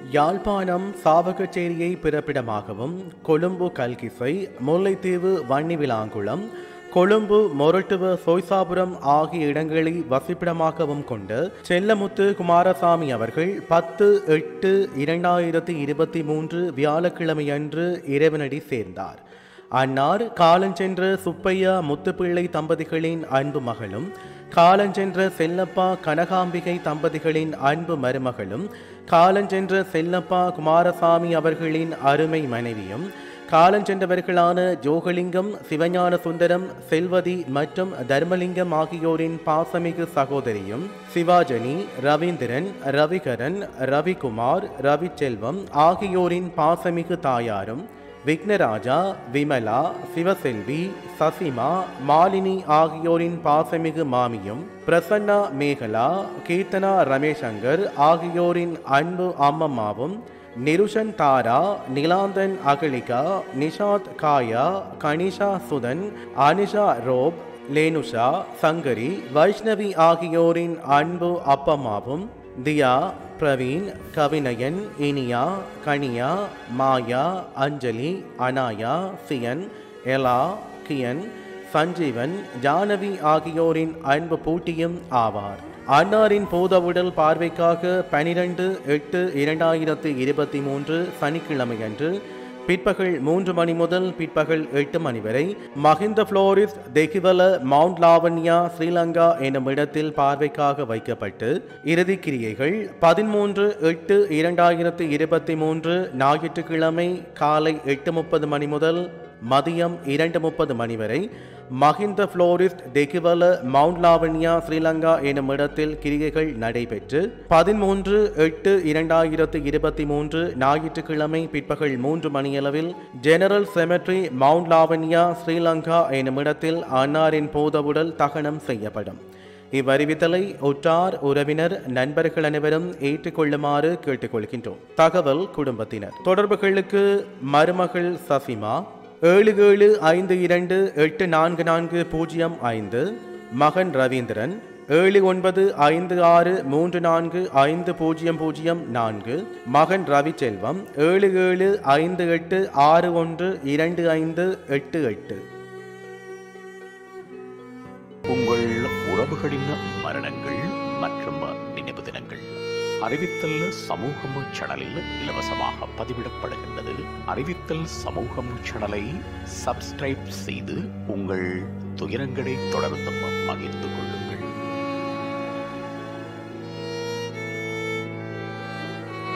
யாழ்ப்பாணம் சாவகச்சேரியை பிறப்பிடமாகவும் கொழும்பு கல்கிசை முல்லைத்தீவு வன்னிவிலாங்குளம் கொழும்பு மொரட்டுவ சோய்சாபுரம் ஆகிய இடங்களை வசிப்பிடமாகவும் கொண்டு செல்லமுத்து குமாரசாமி அவர்கள் பத்து எட்டு இரண்டாயிரத்தி இருபத்தி மூன்று வியாழக்கிழமையன்று இறைவனடி சேர்ந்தார் அன்னார் காலஞ்சென்ற சுப்பையா முத்துப்பிள்ளை தம்பதிகளின் அன்பு மகளும் காலஞ்சென்ற செல்லப்பா கனகாம்பிகை தம்பதிகளின் அன்பு மருமகளும் காலஞ்சென்ற செல்லப்பா குமாரசாமி அவர்களின் அருமை மனைவியும் காலஞ்சென்றவர்களான ஜோகலிங்கம் சிவஞான சுந்தரம் செல்வதி மற்றும் தர்மலிங்கம் ஆகியோரின் பாசமிகு சகோதரியும் சிவாஜனி ரவீந்திரன் ரவிகரன் ரவிக்குமார் ரவிச்செல்வம் ஆகியோரின் பாசமிகு தாயாரும் விக்னராஜா விமலா சிவசெல்வி சசிமா மாலினி ஆகியோரின் பாசமிகு மாமியும் பிரசன்னா மேகலா கீர்த்தனா ரமேசங்கர் ஆகியோரின் அன்பு அம்மம்மாவும் நிருஷன் தாரா நிலாந்தன் அகலிகா நிஷாத் காயா கனிஷா சுதன் அனிஷா ரோப் லேனுஷா சங்கரி வைஷ்ணவி ஆகியோரின் அன்பு அப்பம்மாவும் Diya Praveen Kavinayan Iniya Kaniya Maya Anjali Anaya Sian Ella Kian Sanjeevan Janavi ஆகியோரின் அன்பு பூட்டியும் ஆவார் அன்னாரின் பூதவுடல் பார்வைக்காக பனிரெண்டு எட்டு இரண்டாயிரத்து இருபத்தி மூன்று சனிக்கிழமையன்று பிற்பகல் மூன்று மணி முதல் பிற்பகல் எட்டு மணி வரை மஹிந்த புளோரிஸ்ட் தெகிவல மவுண்ட் லாவண்யா ஸ்ரீலங்கா எனும் இடத்தில் பார்வைக்காக வைக்கப்பட்டு இறுதிக் கிரியைகள் பதிமூன்று எட்டு இரண்டாயிரத்து இருபத்தி மூன்று ஞாயிற்றுக்கிழமை காலை எட்டு முப்பது மணி முதல் மதியம் இரண்டு முப்பது மணி வரை மஹிந்த புளோரிஸ்ட் தெகிவல மவுண்ட் லாவண்யா ஸ்ரீலங்கா எனும் இடத்தில் கிரிகைகள் நடைபெற்று பதிமூன்று எட்டு இரண்டாயிரத்து இருபத்தி மூன்று ஞாயிற்றுக்கிழமை பிற்பகல் மூன்று மணியளவில் general cemetery Mount Lavinia Sri Lanka எனும் இடத்தில் அன்னாரின் போதவுடல் தகனம் செய்யப்படும் இவ்வறிவித்தலை உற்றார் உறவினர் நண்பர்கள் அனைவரும் ஏற்றுக்கொள்ளுமாறு கேட்டுக்கொள்கின்றோம் தகவல் குடும்பத்தினர் தொடர்புகளுக்கு மருமகள் சசிமா ஏழு ஏழு ஐந்து இரண்டு எட்டு நான்கு நான்கு பூஜ்ஜியம் ஐந்து மகன் ரவீந்திரன் ஏழு ஒன்பது ஐந்து ஆறு மூன்று நான்கு ஐந்து பூஜ்ஜியம் பூஜ்ஜியம் நான்கு மகன் ரவிச்செல்வம் ஏழு ஏழு ஐந்து எட்டு ஆறு ஒன்று இரண்டு ஐந்து எட்டு எட்டு உங்கள் உறவுகளின் மரணங்கள் மற்றும் நினைவு தினங்கள் அறிவித்தல் சமூகம் சேனலில் இலவசமாக பதிவிடப்படுகின்றது அறிவித்தல் சமூகம் சேனலை சப்ஸ்கிரைப் செய்து உங்கள் துயரங்களை தொடர்ந்தும் பகிர்ந்து கொள்ளுங்கள்